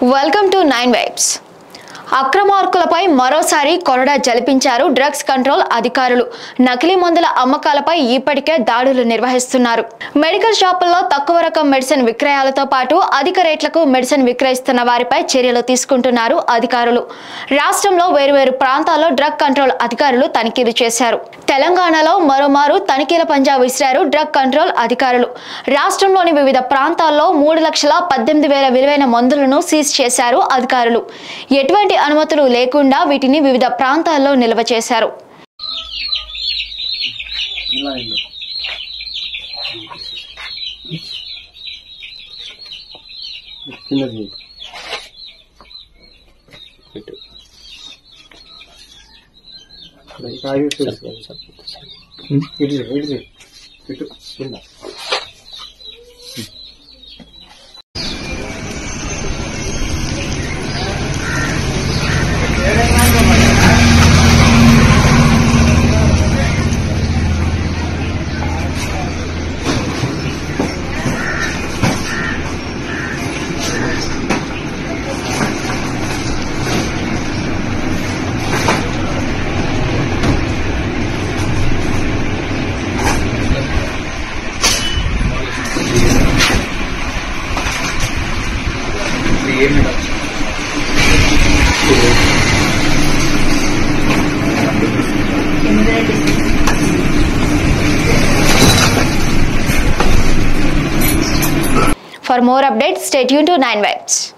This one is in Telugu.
వెల్కమ్ టు నైన్ వైబ్స్ అక్రమార్కులపై మరోసారి కొరడా జలిపించారు డ్రగ్స్ కంట్రోల్ అధికారులు నకిలీ మందుల అమ్మకాలపై ఇప్పటికే దాడులు నిర్వహిస్తున్నారు మెడికల్ షాపుల్లో తక్కువ రకం మెడిసిన్ విక్రయాలతో పాటు అధిక రేట్లకు మెడిసిన్ విక్రయిస్తున్న వారిపై చర్యలు తీసుకుంటున్నారు అధికారులు రాష్ట్రంలో వేరువేరు ప్రాంతాల్లో డ్రగ్ కంట్రోల్ అధికారులు తనిఖీలు చేశారు తెలంగాణలో మరోమారు తనిఖీల పంజా విసిరారు డ్రగ్ కంట్రోల్ అధికారులు రాష్ట్రంలోని వివిధ ప్రాంతాల్లో మూడు లక్షల పద్దెనిమిది వేల విలువైన మందులను సీజ్ చేశారు అధికారులు ఎటువంటి అనుమతులు లేకుండా వీటిని వివిధ ప్రాంతాల్లో నిల్వ చేశారు ఇలా ఇల్లు కిందకి పెట్టు ఆగి పెట్టు. ఇటు చేయి, ఇటు చేయి. పెట్టు కింద ఫర్ మోర్ అప్డేట్స్ స్టేట్ యూన్ టు నైన్ వైబ్స్